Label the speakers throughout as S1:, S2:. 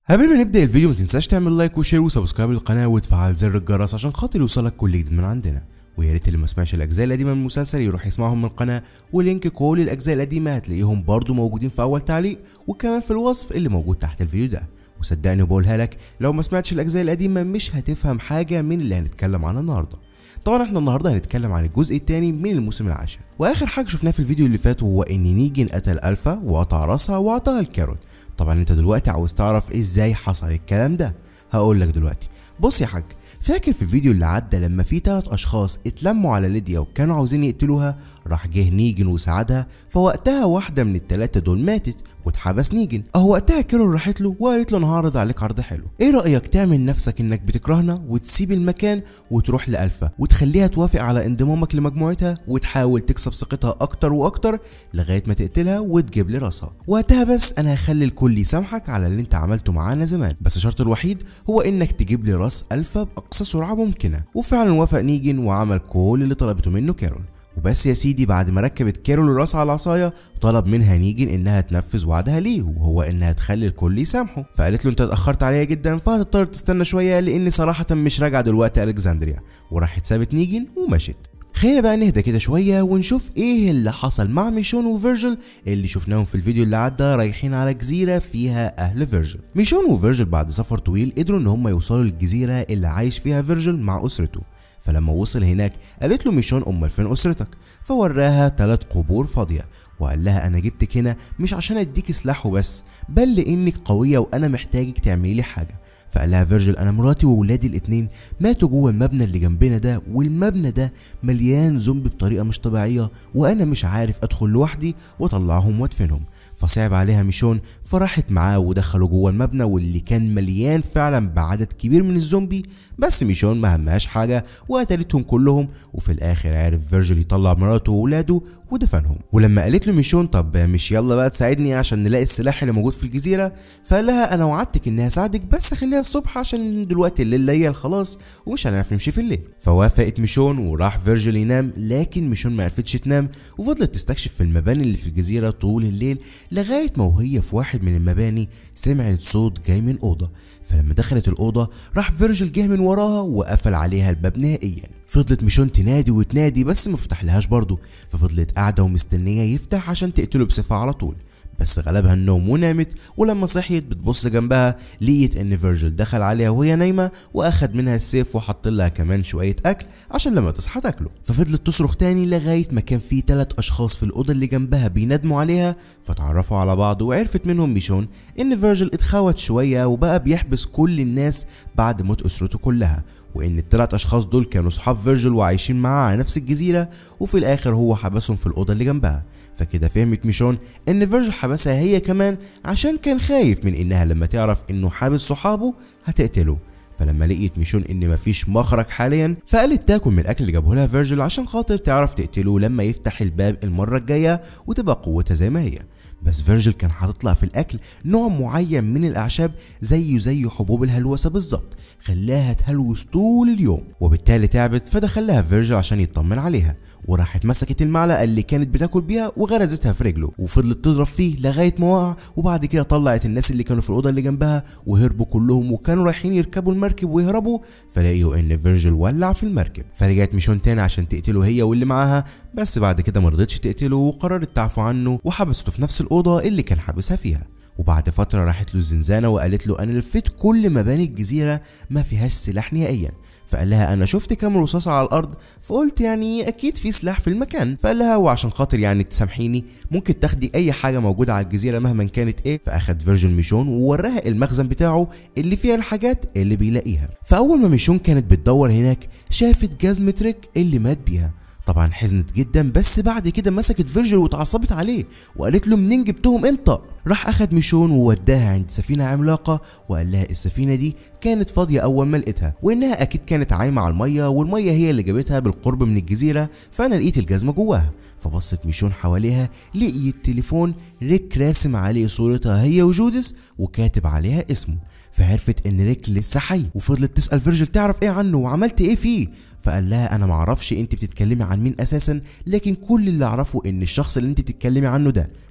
S1: قبل ما نبدا الفيديو ما تنساش تعمل لايك وشير وسبسكرايب للقناه وتفعل زر الجرس عشان خاطر يوصلك كل جديد من عندنا ويا ريت اللي ما سمعش الاجزاء القديمه من المسلسل يروح يسمعهم من القناه ولينك كل الاجزاء القديمه هتلاقيهم برضو موجودين في اول تعليق وكمان في الوصف اللي موجود تحت الفيديو ده وصدقني بقولها لك لو ما سمعتش الاجزاء القديمه مش هتفهم حاجه من اللي هنتكلم عنها النهارده طبعا احنا النهارده هنتكلم عن الجزء الثاني من الموسم العاشر واخر حاجه شفناها في الفيديو اللي فات هو ان نيجن قتل الفا وقطع راسها واعطاها لكارول طبعا انت دلوقتي عاوز تعرف ازاي حصل الكلام ده هقول لك دلوقتي بص يا حاج فاكر في الفيديو اللي عدى لما في ثلاث اشخاص اتلموا على ليديا وكانوا عاوزين يقتلوها راح جه نيجن وساعدها فوقتها واحده من الثلاثه دول ماتت واتحبس نيجن اهو وقتها كارول راحت له وقالت له انا هعرض عليك عرض حلو ايه رايك تعمل نفسك انك بتكرهنا وتسيب المكان وتروح لالفا وتخليها توافق على انضمامك لمجموعتها وتحاول تكسب ثقتها اكتر واكتر لغايه ما تقتلها وتجيب لي راسها وقتها بس انا هخلي الكل يسامحك على اللي انت عملته معانا زمان بس الشرط الوحيد هو انك تجيب لي راس الفا باقصى سرعه ممكنه وفعلا وافق نيجن وعمل كل اللي طلبته منه كارول وبس يا سيدي بعد ما ركبت كارول الراس على العصايه طلب منها نيجن انها تنفذ وعدها ليه وهو انها تخلي الكل يسامحه فقالت له انت اتاخرت عليا جدا فهتضطر تستنى شويه لاني صراحه مش راجعه دلوقتي الكسندريا وراحت سابت نيجن ومشت خلينا بقى نهدى كده شوية ونشوف ايه اللي حصل مع ميشون وفيرجل اللي شفناهم في الفيديو اللي عدى رايحين على جزيرة فيها اهل فيرجل ميشون وفيرجل بعد سفر طويل قدروا ان هم يوصلوا للجزيرة اللي عايش فيها فيرجل مع اسرته فلما وصل هناك قالت له ميشون امال فين اسرتك فوراها ثلاث قبور فاضيه وقال لها انا جبتك هنا مش عشان اديك سلاح وبس بل لانك قويه وانا محتاجك تعملي لي حاجه فقال لها فيرجل انا مراتي وولادي الاتنين ماتوا جوه المبنى اللي جنبنا ده والمبنى ده مليان زومبي بطريقه مش طبيعيه وانا مش عارف ادخل لوحدي واطلعهم وادفنهم فصعب عليها ميشون فراحت معاه ودخلوا جوه المبنى واللي كان مليان فعلا بعدد كبير من الزومبي بس ميشون ما همهاش حاجه وقتلتهم كلهم وفي الاخر عرف فيرجل يطلع مراته وولاده ودفنهم ولما قالت له ميشون طب مش يلا بقى تساعدني عشان نلاقي السلاح اللي موجود في الجزيره فقال لها انا وعدتك اني هساعدك بس خليها الصبح عشان دلوقتي الليل ليل خلاص ومش هنعرف نمشي في الليل فوافقت ميشون وراح فيرجل ينام لكن ميشون ما عرفتش تنام وفضلت تستكشف في المباني اللي في الجزيره طول الليل لغايه ما وهي في واحد من المباني سمعت صوت جاي من اوضه فلما دخلت الاوضه راح فيرجل جه من وراها وقفل عليها الباب نهائيا فضلت ميشون تنادي وتنادي بس ما فتحلهاش برضه ففضلت قاعده ومستنيه يفتح عشان تقتله بصفه على طول بس غلبها النوم ونامت ولما صحيت بتبص جنبها لقيت ان فيرجل دخل عليها وهي نايمه واخد منها السيف وحط لها كمان شويه اكل عشان لما تصحى تاكله ففضلت تصرخ تاني لغايه ما كان في ثلاث اشخاص في الاوضه اللي جنبها بيندموا عليها فتعرفوا على بعض وعرفت منهم ميشون ان فيرجل اتخوت شويه وبقى بيحبس كل الناس بعد موت اسرته كلها وان الثلاث اشخاص دول كانوا صحاب فيرجل وعايشين معاه على نفس الجزيره وفي الاخر هو حبسهم في الاوضه اللي جنبها فكده فهمت ميشون ان فيرجل حبسها هي كمان عشان كان خايف من انها لما تعرف انه حابس صحابه هتقتله فلما لقيت ميشون ان مفيش مخرج حاليا فقالت تاكل من الاكل اللي جابه لها فيرجل عشان خاطر تعرف تقتله لما يفتح الباب المره الجايه وتبقى قوتها زي ما هي بس فيرجل كان حاطط لها في الاكل نوع معين من الاعشاب زيه زي حبوب الهلوسه بالظبط خلاها تهلوس طول اليوم وبالتالي تعبت فدخلها فيرجل عشان يطمن عليها وراحت مسكت المعلقه اللي كانت بتاكل بيها وغرزتها في رجله وفضلت تضرب فيه لغايه ما وقع وبعد كده طلعت الناس اللي كانوا في الاوضه اللي جنبها وهربوا كلهم وكانوا رايحين يركبوا المركب ويهربوا فلاقيوا ان فيرجل ولع في المركب فرجعت ميشون تاني عشان تقتله هي واللي معاها بس بعد كده مرضتش تقتله وقررت تعفو عنه وحبسته في نفس الاوضه اللي كان حابسها فيها وبعد فترة راحت له الزنزانة وقالت له أنا لفيت كل مباني الجزيرة ما فيهاش سلاح نهائيا فقال لها أنا شفت كام رصاصة على الأرض فقلت يعني أكيد في سلاح في المكان فقال لها وعشان خاطر يعني تسامحيني ممكن تاخدي أي حاجة موجودة على الجزيرة مهما كانت إيه فأخد فيرجن ميشون ووراها المخزن بتاعه اللي فيها الحاجات اللي بيلاقيها فأول ما ميشون كانت بتدور هناك شافت جزمة ريك اللي مات بيها طبعا حزنت جدا بس بعد كده مسكت فيرجل واتعصبت عليه وقالت له منين جبتهم انت راح اخد ميشون ووداها عند سفينه عملاقه وقال لها السفينه دي كانت فاضيه اول ما لقيتها وانها اكيد كانت عايمه على الميه والميه هي اللي جابتها بالقرب من الجزيره فانا لقيت الجزمه جواها فبصت ميشون حواليها لقيت تليفون ريك راسم عليه صورتها هي وجودس وكاتب عليها اسمه فعرفت ان ريك لسه حي وفضلت تسال فيرجل تعرف ايه عنه وعملت ايه فيه فقال لها انا معرفش انت بتتكلمي عن مين اساسا لكن كل اللي اعرفه ان الشخص اللي انت بتتكلمي عنه ده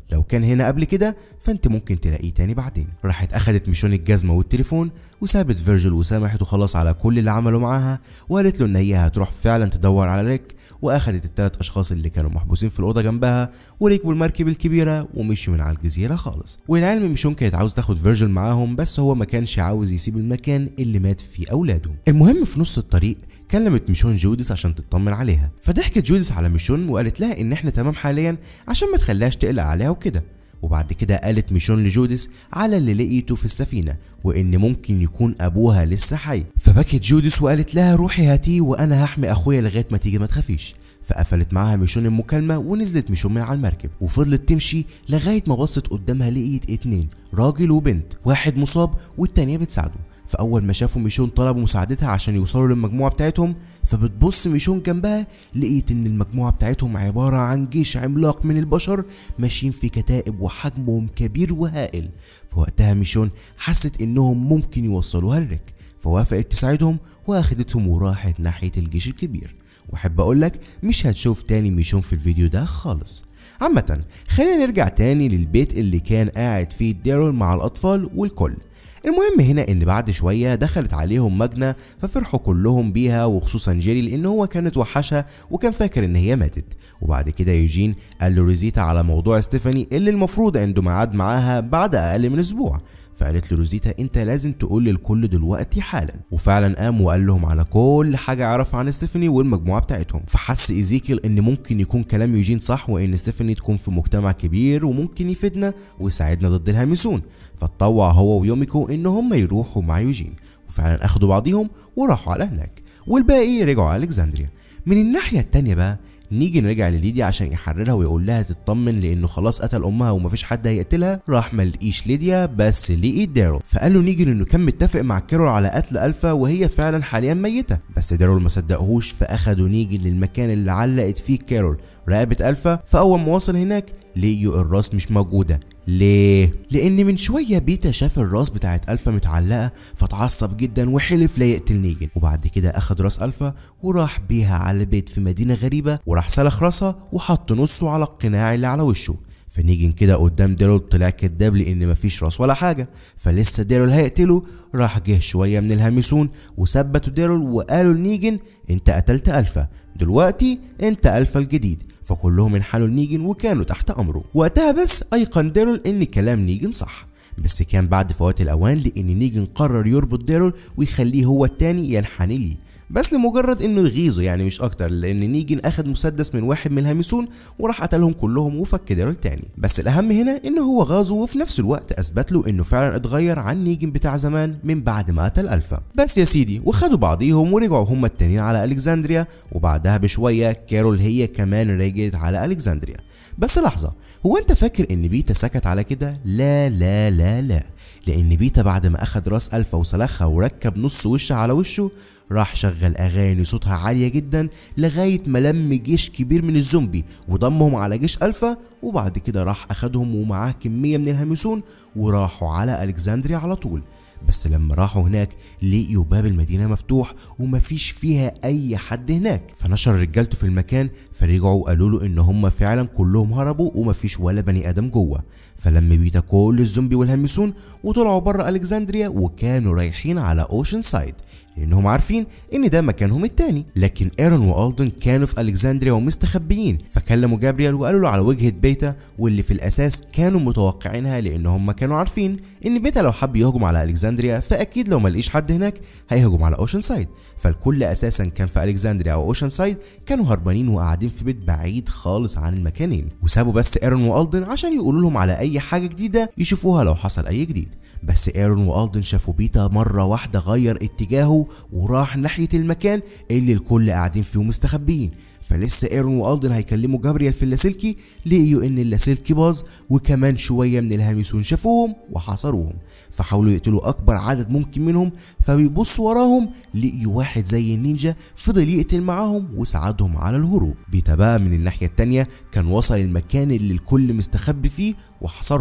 S1: لو كان هنا قبل كده فانت ممكن تلاقيه تاني بعدين راحت اخدت ميشون الجزمه والتليفون وسابت فيرجل وسامحته خلاص على كل اللي عمله معاها وقالت له ان هي هتروح فعلا تدور على ريك واخدت الثلاث اشخاص اللي كانوا محبوسين في الاوضه جنبها وركبوا المركب الكبيره ومشوا من على الجزيره خالص والعلم ميشون كانت عاوز تاخد فيرجل معاهم بس هو ما كانش عاوز يسيب المكان اللي مات فيه اولاده المهم في نص الطريق كلمت ميشون جودس عشان تطمن عليها فضحكت جودس على ميشون وقالت لها ان احنا تمام حاليا عشان ما تخليهاش تقلق عليها وكده وبعد كده قالت ميشون لجودس على اللي لقيته في السفينة وإن ممكن يكون أبوها لسه حي فبكت جودس وقالت لها روحي هاتيه وأنا هحمي أخويا لغاية ما تيجي ما تخافيش فقفلت معاها ميشون المكالمة ونزلت ميشون من على المركب وفضلت تمشي لغاية ما بصت قدامها لقيت اتنين راجل وبنت واحد مصاب والتانية بتساعده فأول ما شافوا ميشون طلبوا مساعدتها عشان يوصلوا للمجموعة بتاعتهم فبتبص ميشون جنبها لقيت إن المجموعة بتاعتهم عبارة عن جيش عملاق من البشر ماشيين في كتائب وحجمهم كبير وهائل فوقتها ميشون حست إنهم ممكن يوصلوها لريك فوافقت تساعدهم وأخدتهم وراحت ناحية الجيش الكبير واحب اقولك مش هتشوف تاني ميشون في الفيديو ده خالص عامة خلينا نرجع تاني للبيت اللي كان قاعد فيه ديرول مع الأطفال والكل المهم هنا ان بعد شوية دخلت عليهم ماجنا ففرحوا كلهم بيها وخصوصا جيري لان هو كانت وحشها وكان فاكر ان هي ماتت وبعد كده يوجين قال له روزيتا على موضوع ستيفاني اللي المفروض عنده ميعاد معاها بعد اقل من اسبوع فقالت له روزيتا انت لازم تقول للكل دلوقتي حالا وفعلا قام وقال لهم على كل حاجه عرفها عن ستيفاني والمجموعه بتاعتهم فحس ايزيكيل ان ممكن يكون كلام يوجين صح وان ستيفاني تكون في مجتمع كبير وممكن يفيدنا ويساعدنا ضد الهامسون فاتطوع هو ويوميكو ان هم يروحوا مع يوجين وفعلا اخدوا بعضيهم وراحوا على هناك والباقي رجعوا على الكسندريا من الناحيه التانيه بقى نيجي نرجع لليديا عشان يحررها ويقول لها تطمن لانه خلاص قتل امها ومفيش حد هيقتلها راح ما لقيش ليديا بس لقي دارول فقال له نيجي انه كان متفق مع كيرول على قتل الفا وهي فعلا حاليا ميته بس دارول ما صدقهوش فاخدوا نيجي للمكان اللي علقت فيه كيرول رقبه الفا فاول ما وصل هناك لقيوا الراس مش موجوده ليه؟ لأن من شوية بيتا شاف الراس بتاعت ألفا متعلقة فتعصب جدا وحلف لا يقتل نيجن وبعد كده أخد راس ألفا وراح بيها على بيت في مدينة غريبة وراح سلخ راسها وحط نصه على القناع اللي على وشه فنيجن كده قدام ديرول طلع كداب لان مفيش راس ولا حاجه فلسه ديرول هيقتله راح جه شويه من الهامسون وثبتوا ديرول وقالوا لنيجن انت قتلت الفا دلوقتي انت الفا الجديد فكلهم انحنوا لنيجن وكانوا تحت امره وقتها بس ايقن ديرول ان كلام نيجن صح بس كان بعد فوات الاوان لان نيجن قرر يربط ديرول ويخليه هو التاني ينحني ليه بس لمجرد انه يغيظه يعني مش اكتر لان نيجن اخد مسدس من واحد من الهامسون وراح قتلهم كلهم وفك ديرول تاني بس الاهم هنا ان هو غاظه وفي نفس الوقت اثبت له انه فعلا اتغير عن نيجن بتاع زمان من بعد ما قتل الفا بس يا سيدي وخدوا بعضيهم ورجعوا هما التانيين على الكسندريا وبعدها بشويه كارول هي كمان رجعت على الكسندريا بس لحظة هو انت فاكر ان بيتا سكت على كده؟ لا لا لا لا لان بيتا بعد ما اخد راس الفا وسلخها وركب نص وش على وشه راح شغل اغاني صوتها عالية جدا لغاية ما لم جيش كبير من الزومبي وضمهم على جيش الفا وبعد كده راح اخدهم ومعاه كمية من الهامسون وراحوا على الكسندريا على طول بس لما راحوا هناك لقيوا باب المدينة مفتوح ومفيش فيها أي حد هناك فنشر رجالته في المكان فرجعوا وقالوا له إن هم فعلا كلهم هربوا ومفيش ولا بني آدم جوه فلما بيتا كل الزومبي والهامسون وطلعوا بره ألكسندريا وكانوا رايحين على أوشن سايد لانهم عارفين ان ده مكانهم التاني لكن ايرون والدن كانوا في الكسندريا ومستخبيين فكلموا جابريال وقالوا له على وجهه بيتا واللي في الاساس كانوا متوقعينها لان هم كانوا عارفين ان بيتا لو حب يهجم على الكسندريا فاكيد لو ما لقيش حد هناك هيهجم على اوشن سايد فالكل اساسا كان في الكسندريا او اوشن سايد كانوا هربانين وقاعدين في بيت بعيد خالص عن المكانين وسابوا بس ايرون والدن عشان يقولوا لهم على اي حاجه جديده يشوفوها لو حصل اي جديد بس ايرون والدن شافوا بيتا مره واحده غير اتجاهه وراح ناحيه المكان اللي الكل قاعدين فيه مستخبيين فلسه ايرون والدن هيكلموا جابريال في اللاسلكي لقيوا ان اللاسلكي باظ وكمان شويه من الهامسون شافوهم وحاصروهم فحاولوا يقتلوا اكبر عدد ممكن منهم فبيبصوا وراهم لقيوا واحد زي النينجا فضل يقتل معاهم وساعدهم على الهروب بيتا بقى من الناحيه التانيه كان وصل المكان اللي الكل مستخبي فيه وحصرهم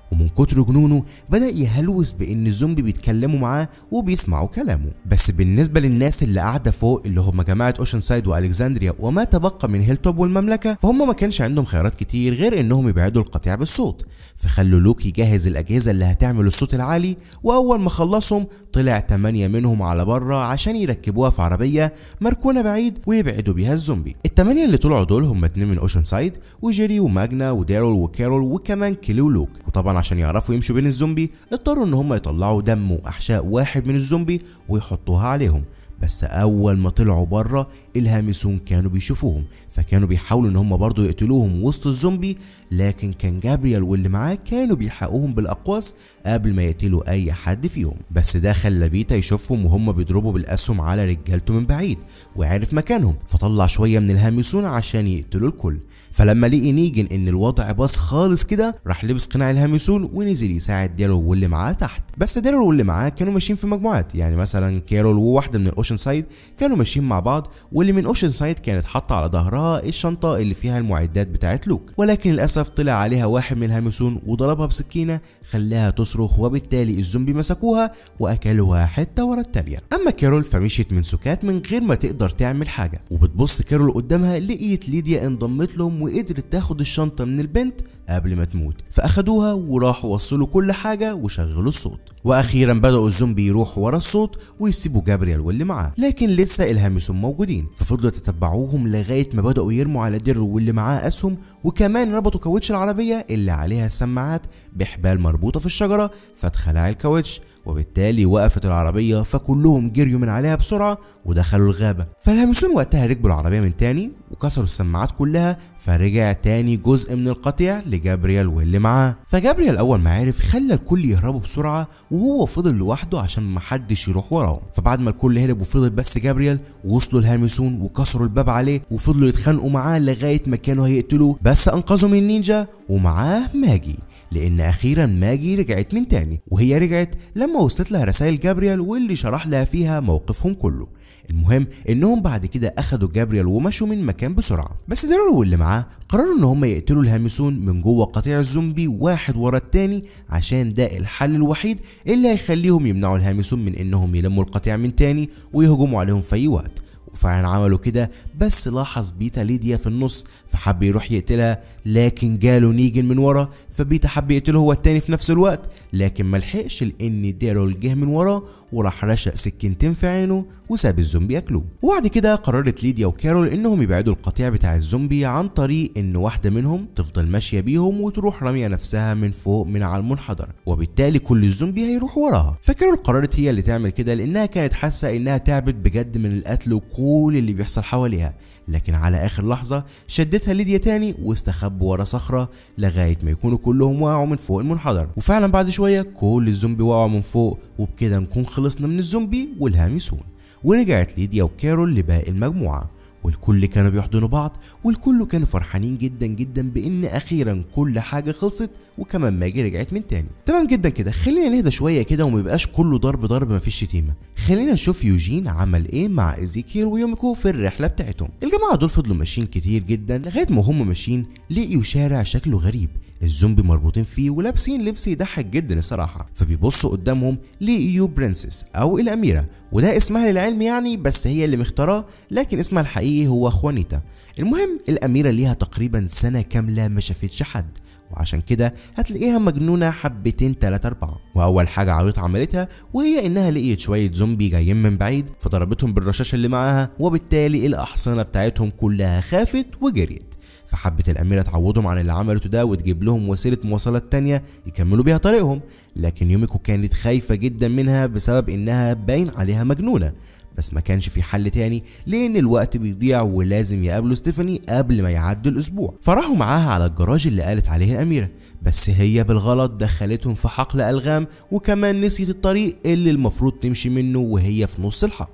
S1: ومن كتر جنونه بدأ يهلوس بإن الزومبي بيتكلموا معاه وبيسمعوا كلامه بس بالنسبة للناس اللي قاعدة فوق اللي هم جماعة أوشن سايد وألكسندريا وما تبقى من هيلتوب والمملكة فهم ما كانش عندهم خيارات كتير غير إنهم يبعدوا القطيع بالصوت فخلوا لوك يجهز الأجهزة اللي هتعمل الصوت العالي وأول ما خلصهم طلع تمانية منهم على بره عشان يركبوها في عربية مركونة بعيد ويبعدوا بيها الزومبي التمانية اللي طلعوا دول هم اتنين من أوشن سايد وجيري وماجنا ودارول وكارول وكمان كيلي ولوك وطبعا عشان يعرفوا يمشوا بين الزومبي اضطروا ان هم يطلعوا دم واحشاء واحد من الزومبي ويحطوها عليهم بس اول ما طلعوا بره الهامسون كانوا بيشوفوهم فكانوا بيحاولوا ان هم برضه يقتلوهم وسط الزومبي لكن كان جابريال واللي معاه كانوا بيلحقوهم بالاقواس قبل ما يقتلوا اي حد فيهم بس ده خلى بيتا يشوفهم وهم بيضربوا بالاسهم على رجالته من بعيد وعرف مكانهم فطلع شويه من الهامسون عشان يقتلوا الكل فلما لقي نيجن ان الوضع باظ خالص كده راح لبس قناع الهامسون ونزل يساعد ديرول واللي معاه تحت بس ديرول واللي معاه كانوا ماشيين في مجموعات يعني مثلا كارول وواحده من الاوشن سايد كانوا ماشيين مع بعض واللي من اوشن سايد كانت حاطه على ظهرها الشنطه اللي فيها المعدات بتاعه لوك ولكن للاسف طلع عليها واحد من الهامسون وضربها بسكينه خلاها تصرخ وبالتالي الزومبي مسكوها واكلوها حته ورا التانيه اما كارول فمشيت من سكات من غير ما تقدر تعمل حاجه وبتبص كارول قدامها لقيت ليديا انضمت لهم وقدرت تاخد الشنطه من البنت قبل ما تموت فاخدوها وراحوا وصلوا كل حاجه وشغلوا الصوت واخيرا بداوا الزومبي يروحوا ورا الصوت ويسيبوا جابريال واللي معاه لكن لسه الهامسون موجودين ففضلوا يتتبعوهم لغايه ما بداوا يرموا على ديرو واللي معاه اسهم وكمان ربطوا كاوتش العربيه اللي عليها السماعات بحبال مربوطه في الشجره فاتخلع الكاوتش وبالتالي وقفت العربيه فكلهم جريوا من عليها بسرعه ودخلوا الغابه فالهامسون وقتها ركبوا العربيه من تاني وكسروا السماعات كلها فرجع تاني جزء من القطيع لجابريال واللي معاه فجابريال اول ما عرف خلى الكل يهربوا بسرعه وهو فضل لوحده عشان محدش يروح وراهم فبعد ما الكل هرب وفضل بس جابريال وصلوا الهامسون وكسروا الباب عليه وفضلوا يتخانقوا معاه لغايه ما كانوا هيقتلوه بس انقذوا من النينجا ومعاه ماجي لان اخيرا ماجي رجعت من تاني وهي رجعت لما وصلت لها رسائل جابريال واللي شرح لها فيها موقفهم كله المهم انهم بعد كده اخدوا جابريال ومشوا من مكان بسرعه بس دارول واللي معاه قرروا ان هم يقتلوا الهامسون من جوه قطيع الزومبي واحد ورا التاني عشان ده الحل الوحيد اللي هيخليهم يمنعوا الهامسون من انهم يلموا القطيع من تاني ويهجموا عليهم في اي وقت وفعلا عملوا كده بس لاحظ بيتا ليديا في النص فحب يروح يقتلها لكن جاله نيجن من ورا فبيتا حب يقتله هو التاني في نفس الوقت لكن ملحقش لان ديرول جه من وراه وراح رشق سكينتين في عينه وساب الزومبي ياكلوه وبعد كده قررت ليديا وكارول انهم يبعدوا القطيع بتاع الزومبي عن طريق ان واحده منهم تفضل ماشيه بيهم وتروح راميه نفسها من فوق من على المنحدر وبالتالي كل الزومبي هيروح وراها فكارول قررت هي اللي تعمل كده لانها كانت حاسه انها تعبت بجد من القتل وكل اللي بيحصل حواليها لكن على اخر لحظه شدتها ليديا تاني واستخبوا ورا صخره لغايه ما يكونوا كلهم وقعوا من فوق المنحدر وفعلا بعد شويه كل الزومبي وقعوا من فوق وبكده نكون خلصنا من الزومبي والهامسون ورجعت ليديا وكارول لباقي المجموعه والكل كانوا بيحضنوا بعض والكل كانوا فرحانين جدا جدا بان اخيرا كل حاجه خلصت وكمان ماجي رجعت من تاني تمام جدا كده خلينا نهدى شويه كده وما يبقاش كله ضرب ضرب مفيش شتيمه خلينا نشوف يوجين عمل ايه مع ايزيكيل ويوميكو في الرحله بتاعتهم الجماعه دول فضلوا ماشيين كتير جدا لغايه ما هم ماشيين لقيوا شارع شكله غريب الزومبي مربوطين فيه ولابسين لبس يضحك جدا الصراحه فبيبصوا قدامهم ليو برنسس او الاميره وده اسمها للعلم يعني بس هي اللي مختاراه لكن اسمها الحقيقي هو خوانيتا المهم الاميره ليها تقريبا سنه كامله ما شافتش حد وعشان كده هتلاقيها مجنونة حبتين تلاتة أربعة وأول حاجة عبيطة عملتها وهي إنها لقيت شوية زومبي جايين من بعيد فضربتهم بالرشاش اللي معاها وبالتالي الأحصنة بتاعتهم كلها خافت وجريت فحبت الأميرة تعوضهم عن اللي عملته ده وتجيب لهم وسيلة مواصلات تانية يكملوا بيها طريقهم لكن يوميكو كانت خايفة جدا منها بسبب إنها باين عليها مجنونة بس ما كانش في حل تاني لان الوقت بيضيع ولازم يقابلوا ستيفاني قبل ما يعدوا الاسبوع فراحوا معاها على الجراج اللي قالت عليه الاميره بس هي بالغلط دخلتهم في حقل الغام وكمان نسيت الطريق اللي المفروض تمشي منه وهي في نص الحقل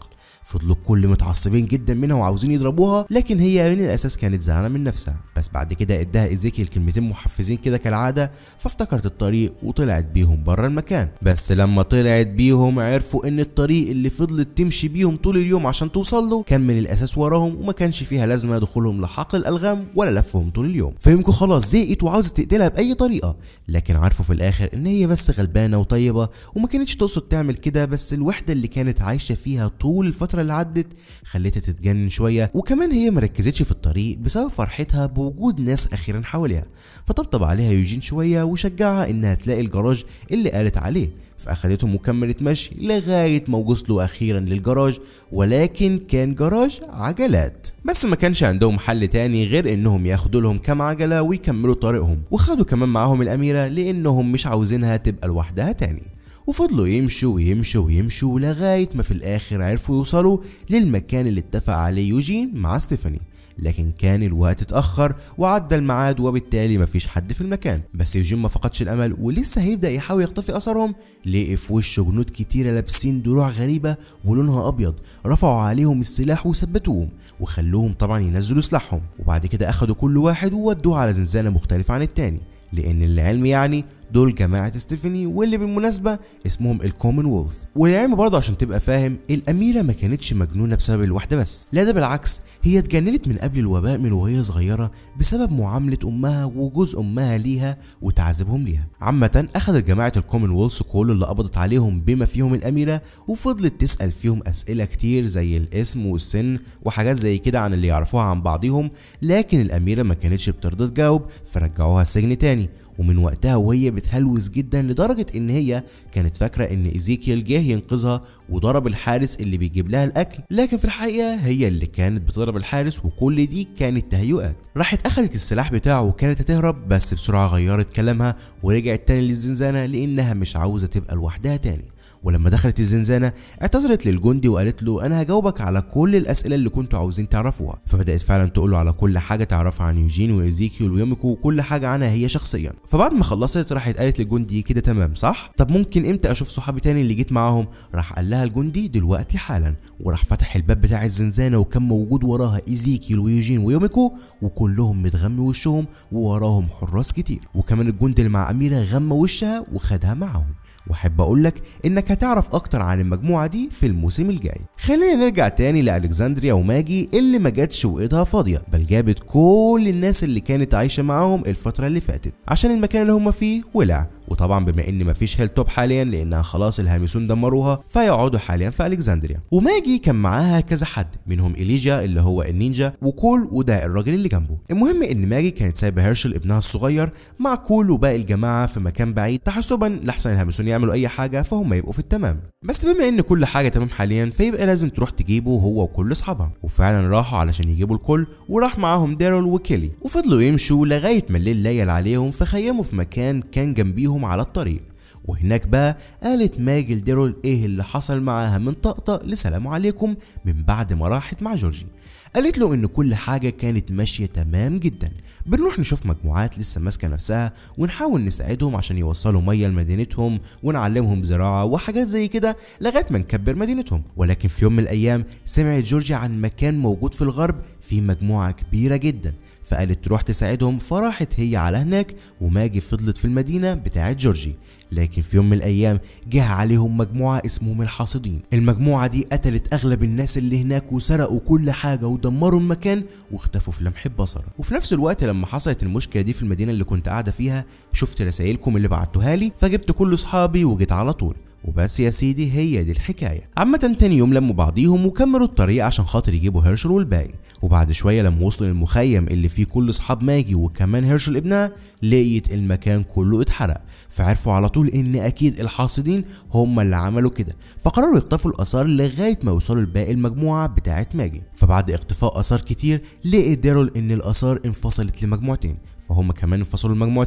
S1: فضلوا الكل متعصبين جدا منها وعاوزين يضربوها لكن هي من الاساس كانت زعلانه من نفسها بس بعد كده اداها ايزيكيل كلمتين محفزين كده كالعاده فافتكرت الطريق وطلعت بيهم بره المكان بس لما طلعت بيهم عرفوا ان الطريق اللي فضلت تمشي بيهم طول اليوم عشان توصل له كان من الاساس وراهم وما كانش فيها لازمه دخولهم لحقل الالغام ولا لفهم طول اليوم فيمكن خلاص زهقت وعاوزه تقتلها باي طريقه لكن عرفوا في الاخر ان هي بس غلبانه وطيبه وما كانتش تقصد تعمل كده بس الوحده اللي كانت عايشه فيها طول الفتره اللي عدت خلتها تتجنن شويه وكمان هي مركزتش في الطريق بسبب فرحتها بوجود ناس اخيرا حواليها فطبطب عليها يوجين شويه وشجعها انها تلاقي الجراج اللي قالت عليه فاخدتهم وكملت مشي لغايه ما وصلوا اخيرا للجراج ولكن كان جراج عجلات بس ما كانش عندهم حل تاني غير انهم ياخدوا لهم كام عجله ويكملوا طريقهم وخدوا كمان معاهم الاميره لانهم مش عاوزينها تبقى لوحدها تاني وفضلوا يمشوا ويمشوا ويمشوا لغاية ما في الآخر عرفوا يوصلوا للمكان اللي اتفق عليه يوجين مع ستيفاني لكن كان الوقت اتأخر وعدى الميعاد وبالتالي مفيش حد في المكان بس يوجين ما فقدش الأمل ولسه هيبدأ يحاول يختفي أثرهم لقي في وشه جنود كتيرة لابسين دروع غريبة ولونها أبيض رفعوا عليهم السلاح وثبتوهم وخلوهم طبعا ينزلوا سلاحهم وبعد كده أخدوا كل واحد وودوه على زنزانة مختلفة عن التاني لأن العلم يعني دول جماعة ستيفاني واللي بالمناسبة اسمهم الكومن وولث والعلم برضه عشان تبقى فاهم الأميرة ما كانتش مجنونة بسبب الوحدة بس لا ده بالعكس هي اتجننت من قبل الوباء من وهي صغيرة بسبب معاملة أمها وجوز أمها ليها وتعذيبهم ليها عامة أخذت جماعة الكومن وولث كل اللي قبضت عليهم بما فيهم الأميرة وفضلت تسأل فيهم أسئلة كتير زي الاسم والسن وحاجات زي كده عن اللي يعرفوها عن بعضهم لكن الأميرة ما كانتش بترضى تجاوب فرجعوها السجن تاني ومن وقتها وهي بتهلوس جدا لدرجة ان هي كانت فاكرة ان ايزيكيل جه ينقذها وضرب الحارس اللي بيجيب لها الاكل لكن في الحقيقة هي اللي كانت بتضرب الحارس وكل دي كانت تهيؤات راحت اخدت السلاح بتاعه وكانت هتهرب بس بسرعة غيرت كلامها ورجعت تاني للزنزانة لانها مش عاوزة تبقى لوحدها تاني ولما دخلت الزنزانة اعتذرت للجندي وقالت له انا هجاوبك على كل الاسئله اللي كنتوا عاوزين تعرفوها فبدات فعلا تقول له على كل حاجه تعرفها عن يوجين وايزيكيول ويوميكو وكل حاجه عنها هي شخصيا فبعد ما خلصت راحت قالت للجندي كده تمام صح طب ممكن امتى اشوف صحابي تاني اللي جيت معاهم راح قال لها الجندي دلوقتي حالا وراح فتح الباب بتاع الزنزانه وكان موجود وراها ايزيكيول ويوجين ويوميكو وكلهم متغمي وشهم ووراهم حراس كتير وكمان الجندي اللي مع اميره غمى وشها وخدها معاهم واحب اقول لك انك هتعرف اكتر عن المجموعه دي في الموسم الجاي خلينا نرجع تاني لالكسندريا وماجي اللي ما جاتش وايدها فاضيه بل جابت كل الناس اللي كانت عايشه معاهم الفتره اللي فاتت عشان المكان اللي هم فيه ولع وطبعا بما ان مفيش هيل توب حاليا لانها خلاص الهامسون دمروها فيقعدوا حاليا في الكسندريا وماجي كان معاها كذا حد منهم اليجا اللي هو النينجا وكول وده الراجل اللي جنبه المهم ان ماجي كانت سايبه هيرشل ابنها الصغير مع كول وباقي الجماعه في مكان بعيد تحسبا لاحسن الهامسون يعملوا اي حاجه فهم يبقوا في التمام بس بما ان كل حاجه تمام حاليا فيبقى لازم تروح تجيبه هو وكل اصحابها وفعلا راحوا علشان يجيبوا الكل وراح معاهم ديرل وكيلي وفضلوا يمشوا لغايه ما الليل ليل عليهم فخيموا في مكان كان جنبيهم على الطريق وهناك بقى قالت ماجي لديرول ايه اللي حصل معاها من طقطق لسلام عليكم من بعد ما راحت مع جورجي قالت له ان كل حاجه كانت ماشيه تمام جدا بنروح نشوف مجموعات لسه ماسكه نفسها ونحاول نساعدهم عشان يوصلوا ميه لمدينتهم ونعلمهم زراعه وحاجات زي كده لغايه ما نكبر مدينتهم ولكن في يوم من الايام سمعت جورجيا عن مكان موجود في الغرب فيه مجموعه كبيره جدا فقالت تروح تساعدهم فراحت هي على هناك وماجي فضلت في المدينه بتاعت جورجي لكن في يوم من الايام جه عليهم مجموعه اسمهم الحاصدين المجموعه دي قتلت اغلب الناس اللي هناك وسرقوا كل حاجه ودمروا المكان واختفوا في لمح البصر وفي نفس الوقت لما حصلت المشكله دي في المدينه اللي كنت قاعده فيها شفت رسايلكم اللي بعتوها لي فجبت كل اصحابي وجيت على طول وبس يا سيدي هي دي الحكاية عامة تاني يوم لموا بعضيهم وكملوا الطريق عشان خاطر يجيبوا هيرشل والباقي وبعد شوية لما وصلوا للمخيم اللي فيه كل اصحاب ماجي وكمان هيرشل ابنها لقيت المكان كله اتحرق فعرفوا على طول ان اكيد الحاصدين هم اللي عملوا كده فقرروا يخطفوا الاثار لغاية ما يوصلوا لباقي المجموعة بتاعت ماجي فبعد اختفاء اثار كتير لقي ديرول ان الاثار انفصلت لمجموعتين فهم كمان انفصلوا المجموعتين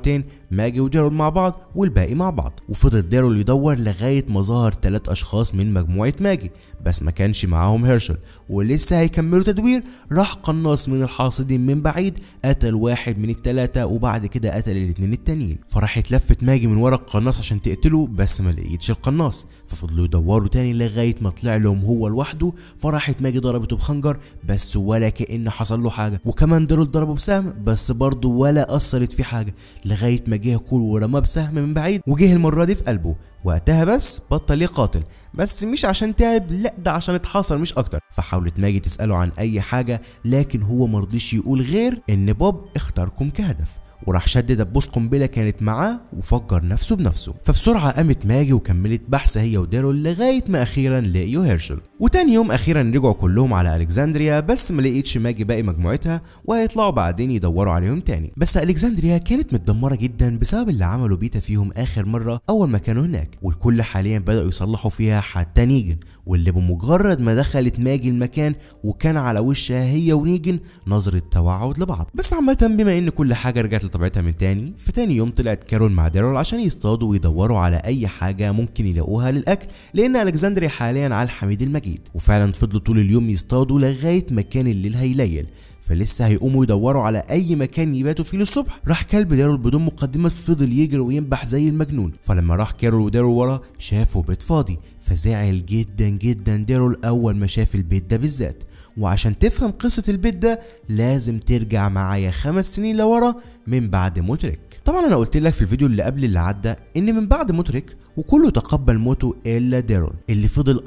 S1: ماجي وديرول مع بعض والباقي مع بعض وفضل ديرول يدور لغايه ما ظهر ثلاث اشخاص من مجموعه ماجي بس ما كانش معاهم هيرشل ولسه هيكملوا تدوير راح قناص من الحاصدين من بعيد قتل واحد من الثلاثه وبعد كده قتل الاثنين التانيين فراح اتلفت ماجي من ورا القناص عشان تقتله بس ما لقيتش القناص ففضلوا يدوروا تاني لغايه ما طلع لهم هو لوحده فراحت ماجي ضربته بخنجر بس ولا كأن حصل له حاجه وكمان ديرول ضربه بسهم بس برضه ولا اثرت فيه حاجه لغايه ما جه كول ورماه بسهم من بعيد وجه المره دي في قلبه وقتها بس بطل يقاتل بس مش عشان تعب لا ده عشان اتحاصر مش اكتر فحاولت ماجي تساله عن اي حاجه لكن هو مرضيش يقول غير ان بوب اختاركم كهدف وراح شد دبوس قنبلة كانت معاه وفجر نفسه بنفسه فبسرعة قامت ماجي وكملت بحث هي وديرول لغاية ما أخيرا لقيوا هيرشل وتاني يوم أخيرا رجعوا كلهم على ألكسندريا بس ما لقيتش ماجي باقي مجموعتها وهيطلعوا بعدين يدوروا عليهم تاني بس ألكسندريا كانت متدمرة جدا بسبب اللي عملوا بيتا فيهم آخر مرة أول ما كانوا هناك والكل حاليا بدأوا يصلحوا فيها حتى نيجن واللي بمجرد ما دخلت ماجي المكان وكان على وشها هي ونيجن نظرة توعد لبعض بس عامة بما إن كل حاجة رجعت لطبيعتها من تاني فتاني يوم طلعت كارول مع ديرول عشان يصطادوا ويدوروا على أي حاجة ممكن يلاقوها للأكل لأن ألكسندريا حاليا على الحميد المجيد وفعلا فضلوا طول اليوم يصطادوا لغاية ما كان الليل هيليل فلسه هيقوموا يدوروا على اي مكان يباتوا فيه للصبح راح كلب دارول بدون مقدمه فضل يجري وينبح زي المجنون فلما راح كارول ودارول ورا شافوا بيت فاضي فزعل جدا جدا دارول اول ما شاف البيت ده بالذات وعشان تفهم قصة البيت ده لازم ترجع معايا خمس سنين لورا من بعد موتريك طبعا انا قلت لك في الفيديو اللي قبل اللي عدى ان من بعد موتريك وكله تقبل موته الا ديرون اللي فضل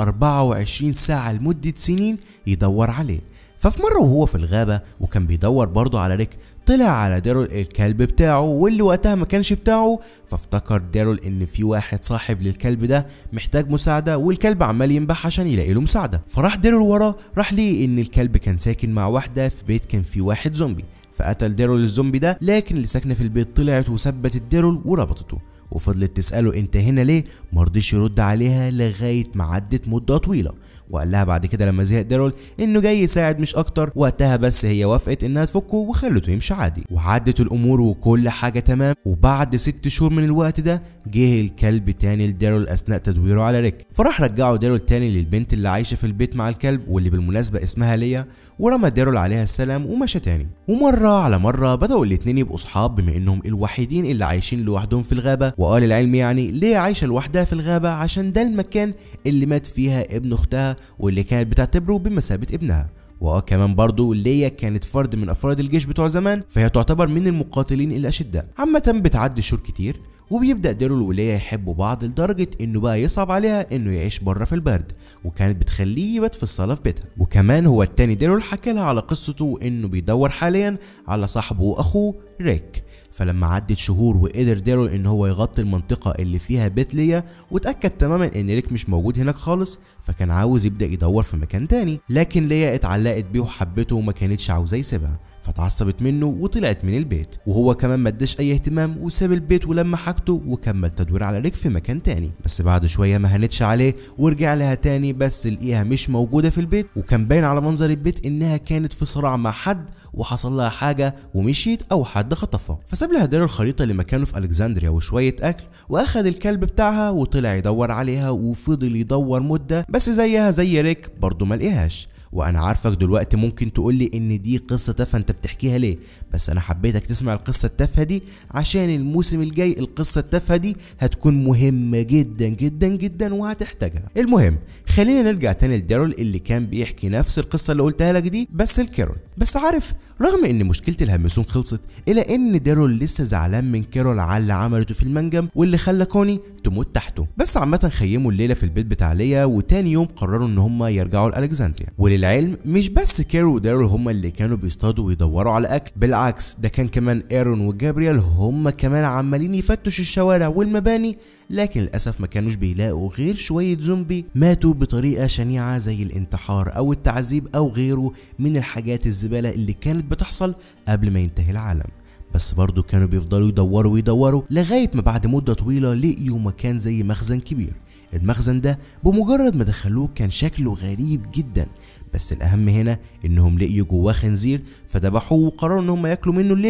S1: 24 ساعة لمدة سنين يدور عليه ففي مرة وهو في الغابة وكان بيدور برضه على ريك طلع على ديرول الكلب بتاعه واللي وقتها ما كانش بتاعه فافتكر ديرول ان في واحد صاحب للكلب ده محتاج مساعدة والكلب عمال ينبح عشان يلاقي له مساعدة فراح ديرول وراه راح ليه ان الكلب كان ساكن مع واحدة في بيت كان فيه واحد زومبي فقتل ديرول الزومبي ده لكن اللي ساكنة في البيت طلعت وثبتت ديرول وربطته وفضلت تسأله انت هنا ليه مرضيش يرد عليها لغاية ما عدت مدة طويلة وقال لها بعد كده لما زهق ديرول انه جاي يساعد مش اكتر وقتها بس هي وافقت انها تفكه وخلته يمشي عادي وعدت الامور وكل حاجة تمام وبعد ست شهور من الوقت ده جه الكلب تاني لديرول اثناء تدويره على ريك فراح رجعه ديرول تاني للبنت اللي عايشة في البيت مع الكلب واللي بالمناسبة اسمها ليا ورمى ديرول عليها السلام ومشى تاني ومرة على مرة بدأوا الاتنين يبقوا صحاب بما انهم الوحيدين اللي عايشين لوحدهم في الغابة وقال العلم يعني ليه عايشة لوحدها في الغابة عشان ده المكان اللي مات فيها ابن اختها واللي كانت بتعتبره بمثابة ابنها واه كمان برضه ليا كانت فرد من افراد الجيش بتوع زمان فهي تعتبر من المقاتلين الاشداء عامة بتعدي شهور كتير وبيبدا ديرول وليا يحبوا بعض لدرجه انه بقى يصعب عليها انه يعيش بره في البرد وكانت بتخليه يبات في الصاله في بيتها وكمان هو التاني ديرول حكى لها على قصته وانه بيدور حاليا على صاحبه واخوه ريك فلما عدت شهور وقدر ديرول ان هو يغطي المنطقة اللي فيها بيت ليا واتأكد تماما ان ريك مش موجود هناك خالص فكان عاوز يبدأ يدور في مكان تاني لكن ليا اتعلقت بيه وحبته وما كانتش عاوزاه يسيبها فتعصبت منه وطلعت من البيت وهو كمان ما اداش اي اهتمام وساب البيت ولما حاجته وكمل تدوير على ريك في مكان تاني بس بعد شويه ما هنتش عليه ورجع لها تاني بس لقيها مش موجوده في البيت وكان باين على منظر البيت انها كانت في صراع مع حد وحصل لها حاجه ومشيت او حد خطفها فساب لها دير الخريطه لمكانه في الكسندريا وشويه اكل واخد الكلب بتاعها وطلع يدور عليها وفضل يدور مده بس زيها زي ريك برضه ما لقيهاش وانا عارفك دلوقتي ممكن تقولي ان دي قصة تافهة انت بتحكيها ليه بس انا حبيتك تسمع القصة التافهة دي عشان الموسم الجاي القصة التافهة دي هتكون مهمة جدا جدا جدا وهتحتاجها المهم خلينا نرجع تاني لدارول اللي كان بيحكي نفس القصة اللي قلتها لك دي بس الكارول بس عارف رغم ان مشكلة الهمسون خلصت الا ان دارول لسه زعلان من كارول على اللي عملته في المنجم واللي خلى كوني تموت تحته بس عامة خيموا الليلة في البيت بتاع ليا وتاني يوم قرروا ان هم يرجعوا لالكسندريا وللعلم مش بس كارول ودارول هم اللي كانوا بيصطادوا ويدوروا على اكل بالعكس ده كان كمان ايرون وجابريال هم كمان عمالين يفتشوا الشوارع والمباني لكن للاسف ما كانوش بيلاقوا غير شوية زومبي ماتوا بطريقة شنيعة زي الانتحار او التعذيب او غيره من الحاجات الزبالة اللي كانت بتحصل قبل ما ينتهي العالم بس برضه كانوا بيفضلوا يدوروا ويدوروا لغاية ما بعد مدة طويلة لقيوا مكان زي مخزن كبير المخزن ده بمجرد ما دخلوه كان شكله غريب جدا بس الأهم هنا إنهم لقيوا جواه خنزير فذبحوه وقرروا إن هم ياكلوا منه الليلة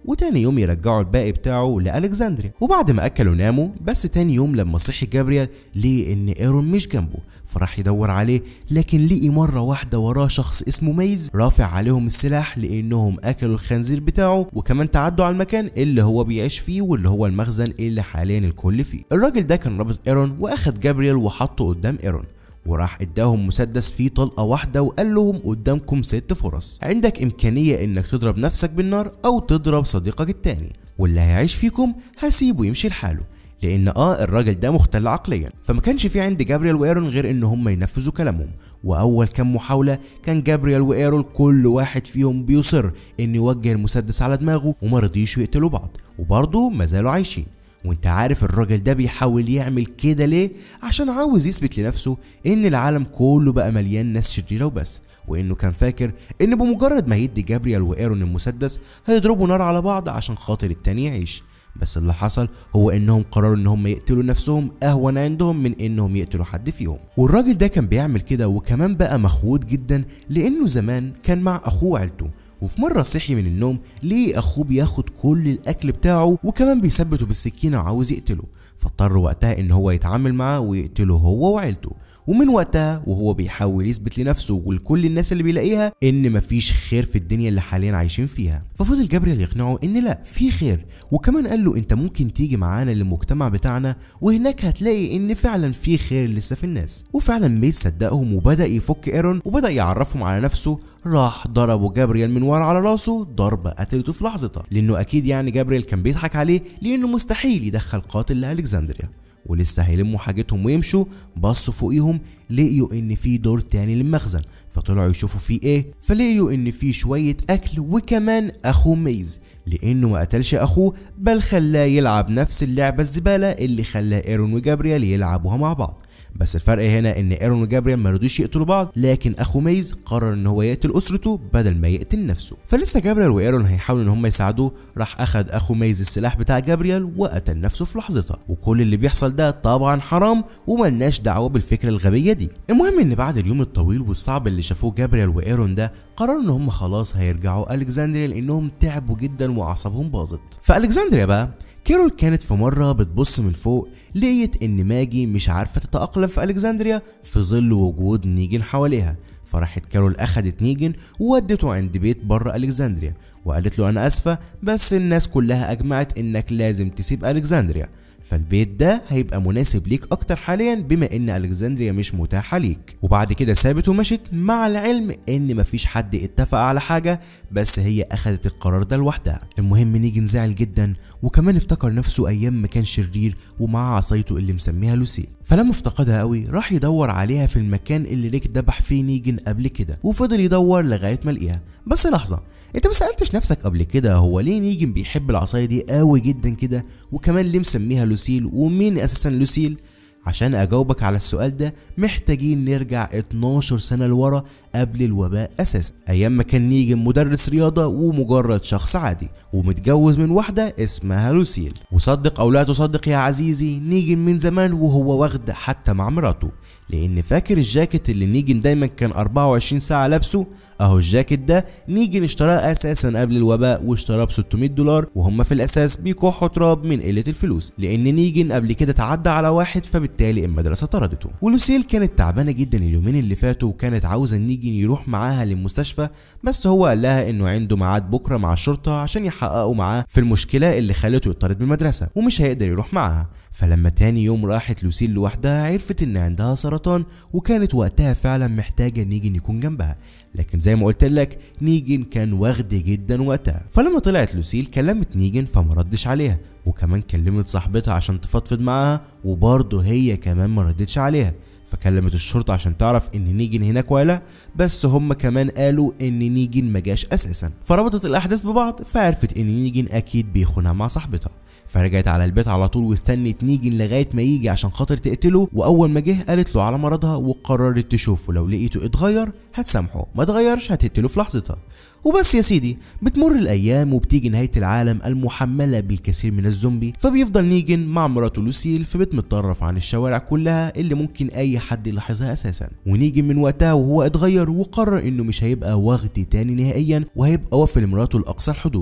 S1: وتاني يوم يرجعوا الباقي بتاعه لألكسندريا وبعد ما أكلوا ناموا بس تاني يوم لما صحي جابريال لقي إن إيرون مش جنبه فراح يدور عليه لكن لقي مرة واحدة وراه شخص اسمه ميز رافع عليهم السلاح لأنهم أكلوا الخنزير بتاعه وكمان تعدوا على المكان اللي هو بيعيش فيه واللي هو المخزن اللي حاليا الكل فيه الراجل ده كان رابط إيرون وأخد جابريال وحطه قدام إيرون وراح اداهم مسدس فيه طلقه واحده وقال لهم قدامكم ست فرص عندك امكانيه انك تضرب نفسك بالنار او تضرب صديقك التاني واللي هيعيش فيكم هسيبه يمشي لحاله لان اه الراجل ده مختل عقليا فما كانش في عند جابريel وايرون غير ان هم ينفذوا كلامهم واول كام محاوله كان جابريel وايرون كل واحد فيهم بيصر ان يوجه المسدس على دماغه وما رضيش يقتلوا بعض وبرضه ما زالوا عايشين وانت عارف الراجل ده بيحاول يعمل كده ليه عشان عاوز يثبت لنفسه ان العالم كله بقى مليان ناس شريره وبس وانه كان فاكر ان بمجرد ما يدي جابريال وايرون المسدس هيضربوا نار على بعض عشان خاطر التاني يعيش بس اللي حصل هو انهم قرروا ان هم يقتلوا نفسهم اهون عندهم من انهم يقتلوا حد فيهم والراجل ده كان بيعمل كده وكمان بقى مخوض جدا لانه زمان كان مع اخوه وعيلته وفي مرة صحي من النوم ليه أخوه بياخد كل الأكل بتاعه وكمان بيثبته بالسكينة وعاوز يقتله فاضطر وقتها إن هو يتعامل معاه ويقتله هو وعيلته ومن وقتها وهو بيحاول يثبت لنفسه ولكل الناس اللي بيلاقيها ان مفيش خير في الدنيا اللي حاليا عايشين فيها ففضل جابريل يقنعه ان لا في خير وكمان قال له انت ممكن تيجي معانا للمجتمع بتاعنا وهناك هتلاقي ان فعلا في خير لسه في الناس وفعلا ميت صدقهم وبدا يفك ايرون وبدا يعرفهم على نفسه راح ضربه جابريel من ورا على راسه ضربة قتلته في لحظتها لأنه أكيد يعني جابريel كان بيضحك عليه لأنه مستحيل يدخل قاتل لألكسندريا ولسه هيلموا حاجتهم ويمشوا بصوا فوقيهم لقيوا ان في دور تاني للمخزن فطلعوا يشوفوا فيه ايه فلقيوا ان في شوية اكل وكمان اخوه ميز لانه ما قتلش اخوه بل خلاه يلعب نفس اللعبة الزبالة اللي خلاه ايرون وجابريال يلعبوها مع بعض بس الفرق هنا ان ايرون وجابريل ما رضوش يقتلوا بعض لكن اخو ميز قرر ان هو يقتل اسرته بدل ما يقتل نفسه فلسه جابريل وايرون هيحاولوا ان هم يساعدوه راح اخد اخو ميز السلاح بتاع جابريل وقتل نفسه في لحظتها وكل اللي بيحصل ده طبعا حرام وملناش دعوه بالفكره الغبيه دي المهم ان بعد اليوم الطويل والصعب اللي شافوه جابريل وايرون ده قرروا ان هم خلاص هيرجعوا الكسندريا لانهم تعبوا جدا واعصابهم باظت فالكسندريا بقى كيرول كانت في مرة بتبص من فوق لقيت إن ماجي مش عارفة تتأقلم في ألكسندريا في ظل وجود نيجن حواليها فراحت كارول أخدت نيجن وودته عند بيت بره ألكسندريا وقالت له أنا آسفة بس الناس كلها أجمعت إنك لازم تسيب ألكسندريا فالبيت ده هيبقى مناسب ليك اكتر حاليا بما ان الكسندريا مش متاحه ليك وبعد كده سابت ومشت مع العلم ان مفيش حد اتفق على حاجه بس هي اخدت القرار ده لوحدها المهم نيجي نزعل جدا وكمان افتكر نفسه ايام ما كان شرير ومعاه عصايته اللي مسميها لوسي فلما افتقدها قوي راح يدور عليها في المكان اللي ريك ذبح فيه نيجن قبل كده وفضل يدور لغايه ما لقيها بس لحظه انت ما سالتش نفسك قبل كده هو ليه نيجن بيحب العصايه دي قوي جدا كده وكمان ليه مسميها لوسيل ومين اساسا لوسيل عشان اجاوبك على السؤال ده محتاجين نرجع 12 سنة لورا قبل الوباء اساسا ايام ما كان نيجن مدرس رياضة ومجرد شخص عادي ومتجوز من واحدة اسمها لوسيل وصدق او لا تصدق يا عزيزي نيجن من زمان وهو واخد حتى مع مراته لان فاكر الجاكيت اللي نيجن دايما كان 24 ساعة لابسه اهو الجاكيت ده نيجن اشتراه اساسا قبل الوباء واشتراه ب 600 دولار وهم في الاساس بيكحوا تراب من قلة الفلوس لان نيجن قبل كده تعدى على واحد فبالتالي المدرسة طردته ولوسيل كانت تعبانة جدا اليومين اللي فاتوا وكانت عاوزة نيجن يروح معاها للمستشفى بس هو قال لها انه عنده ميعاد بكرة مع الشرطة عشان يحققوا معاه في المشكلة اللي خلته يطرد من المدرسة ومش هيقدر يروح معاها فلما تاني يوم راحت لوسيل لوحدها عرفت ان عندها سرطان وكانت وقتها فعلا محتاجة نيجن يكون جنبها لكن زي ما قلت لك نيجن كان واخد جدا وقتها فلما طلعت لوسيل كلمت نيجن فما ردش عليها وكمان كلمت صاحبتها عشان تفضفض معاها وبرضه هي كمان ما ردتش عليها فكلمت الشرطة عشان تعرف ان نيجن هناك ولا بس هم كمان قالوا ان نيجن ما جاش اساسا فربطت الاحداث ببعض فعرفت ان نيجن اكيد بيخونها مع صاحبتها فرجعت على البيت على طول واستنت نيجن لغايه ما يجي عشان خاطر تقتله واول ما جه قالت له على مرضها وقررت تشوفه لو لقيته اتغير هتسامحه ما اتغيرش هتقتله في لحظتها وبس يا سيدي بتمر الايام وبتيجي نهايه العالم المحمله بالكثير من الزومبي فبيفضل نيجن مع مراته لوسيل في بيت متطرف عن الشوارع كلها اللي ممكن اي حد يلاحظها اساسا ونيجن من وقتها وهو اتغير وقرر انه مش هيبقى وغد تاني نهائيا وهيبقى وفي لمراته لاقصى الحدود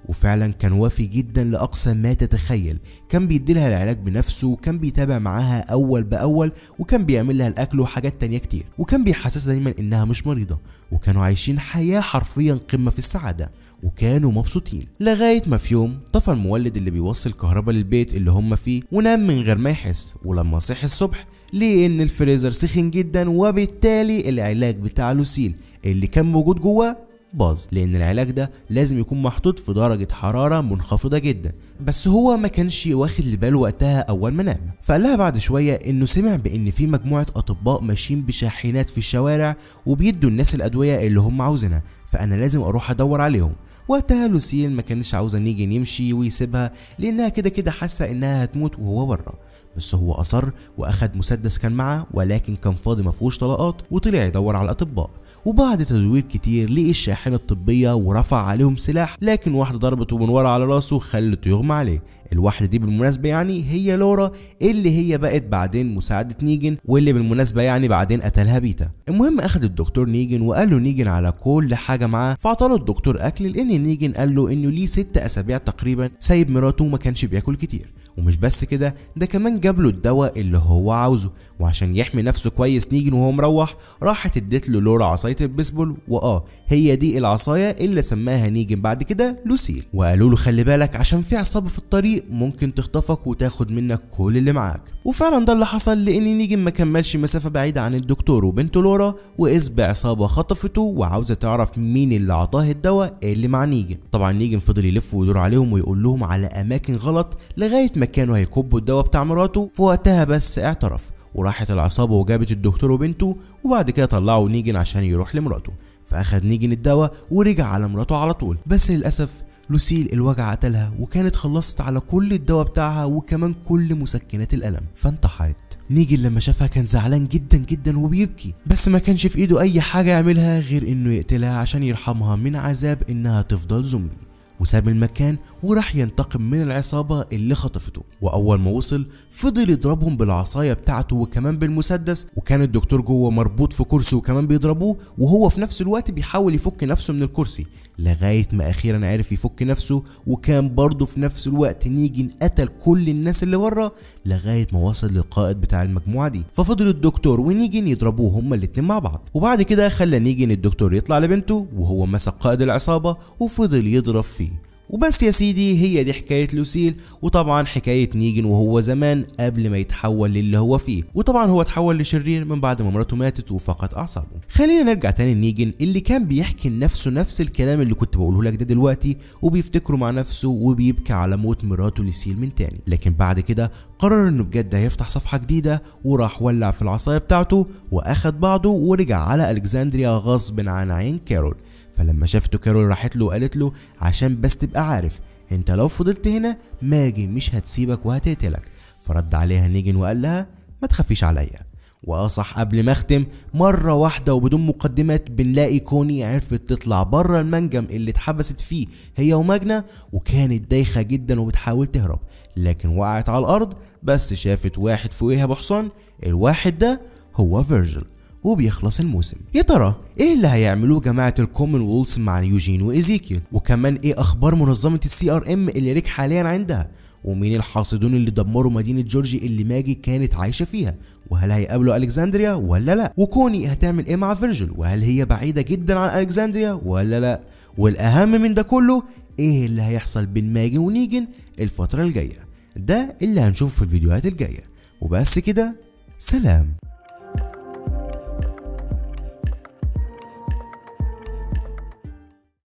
S1: وفعلا كان وافي جدا لأقصى ما تتخيل كان بيديلها العلاج بنفسه وكان بيتابع معاها أول بأول وكان بيعمل لها الأكل وحاجات تانية كتير وكان بيحسسها دايما إنها مش مريضة وكانوا عايشين حياة حرفيا قمة في السعادة وكانوا مبسوطين لغاية ما في يوم طفى المولد اللي بيوصل كهرباء للبيت اللي هم فيه ونام من غير ما يحس ولما صحي الصبح ليه ان الفريزر سخن جدا وبالتالي العلاج بتاع لوسيل اللي كان موجود جواه باظ لان العلاج ده لازم يكون محطوط في درجة حرارة منخفضة جدا بس هو ما كانش واخد باله وقتها اول ما نام فقال لها بعد شوية انه سمع بان في مجموعة اطباء ماشيين بشاحنات في الشوارع وبيدوا الناس الادوية اللي هم عاوزينها فانا لازم اروح ادور عليهم وقتها لوسيل ما كانش عاوزة نيجن يمشي ويسيبها لانها كده كده حاسة انها هتموت وهو بره بس هو اصر واخد مسدس كان معاه ولكن كان فاضي مفهوش طلقات وطلع يدور على الاطباء وبعد تدوير كتير لقي الشاحنة الطبية ورفع عليهم سلاح لكن واحدة ضربته من ورا على راسه خلته يغمى عليه الواحدة دي بالمناسبة يعني هي لورا اللي هي بقت بعدين مساعدة نيجن واللي بالمناسبة يعني بعدين قتلها بيتا المهم اخد الدكتور نيجن وقال له نيجن على كل حاجة معاه فعطاله الدكتور اكل لان نيجن قال له انه ليه ست اسابيع تقريبا سايب مراته وما كانش بياكل كتير ومش بس كده ده كمان جاب له الدواء اللي هو عاوزه وعشان يحمي نفسه كويس نيجن وهو مروح راحت اديت له لورا عصايه البيسبول واه هي دي العصايه اللي سماها نيجن بعد كده لوسيل وقالوا له خلي بالك عشان في عصابه في الطريق ممكن تخطفك وتاخد منك كل اللي معاك وفعلا ده اللي حصل لان نيجن ما كملش مسافه بعيده عن الدكتور وبنته لورا واذ بعصابه خطفته وعاوزه تعرف مين اللي عطاه الدواء اللي مع نيجن طبعا نيجن فضل يلف ويدور عليهم ويقول لهم على اماكن غلط لغايه ما كانوا هيكبوا الدواء بتاع مراته في وقتها بس اعترف وراحت العصابة وجابت الدكتور وبنته وبعد كده طلعوا نيجن عشان يروح لمراته فأخد نيجن الدواء ورجع على مراته على طول بس للأسف لوسيل الوجع قتلها وكانت خلصت على كل الدواء بتاعها وكمان كل مسكنات الألم فانتحرت نيجن لما شافها كان زعلان جدا جدا وبيبكي بس ما كانش في ايده اي حاجة يعملها غير انه يقتلها عشان يرحمها من عذاب انها تفضل زومبي وساب المكان وراح ينتقم من العصابة اللي خطفته وأول ما وصل فضل يضربهم بالعصاية بتاعته وكمان بالمسدس وكان الدكتور جوه مربوط في كرسي وكمان بيضربوه وهو في نفس الوقت بيحاول يفك نفسه من الكرسي لغاية ما أخيرا عرف يفك نفسه وكان برضه في نفس الوقت نيجن قتل كل الناس اللي بره لغاية ما وصل للقائد بتاع المجموعة دي ففضل الدكتور ونيجن يضربوه هما الاتنين مع بعض وبعد كده خلى نيجن الدكتور يطلع لبنته وهو مسك قائد العصابة وفضل يضرب فيه وبس يا سيدي هي دي حكاية لوسيل وطبعا حكاية نيجن وهو زمان قبل ما يتحول للي هو فيه وطبعا هو اتحول لشرير من بعد ما مراته ماتت وفقد أعصابه خلينا نرجع تاني لنيجن اللي كان بيحكي لنفسه نفس الكلام اللي كنت بقوله لك ده دلوقتي وبيفتكره مع نفسه وبيبكي على موت مراته لسيل من تاني لكن بعد كده قرر انه بجد هيفتح صفحة جديدة وراح ولع في العصاية بتاعته واخد بعضه ورجع على الكسندريا غصب عن عين كارول فلما شافته كارول راحت له وقالت له عشان بس تبقى عارف انت لو فضلت هنا ماجي مش هتسيبك وهتقتلك فرد عليها نيجن وقال لها ما تخافيش عليا واه صح قبل ما اختم مرة واحدة وبدون مقدمات بنلاقي كوني عرفت تطلع بره المنجم اللي اتحبست فيه هي وماجنا وكانت دايخة جدا وبتحاول تهرب لكن وقعت على الأرض بس شافت واحد فوقيها بحصان الواحد ده هو فيرجل وبيخلص الموسم يا ترى ايه اللي هيعملوه جماعه الكومن وولز مع يوجين وايزيكيل وكمان ايه اخبار منظمه السي ار ام اللي ريك حاليا عندها ومين الحاصدون اللي دمروا مدينة جورجي اللي ماجي كانت عايشة فيها وهل هيقابلوا ألكسندريا ولا لا وكوني هتعمل ايه مع فيرجل وهل هي بعيدة جدا عن ألكسندريا ولا لا والأهم من ده كله ايه اللي هيحصل بين ماجي ونيجن الفترة الجاية ده اللي هنشوفه في الفيديوهات الجاية وبس كده سلام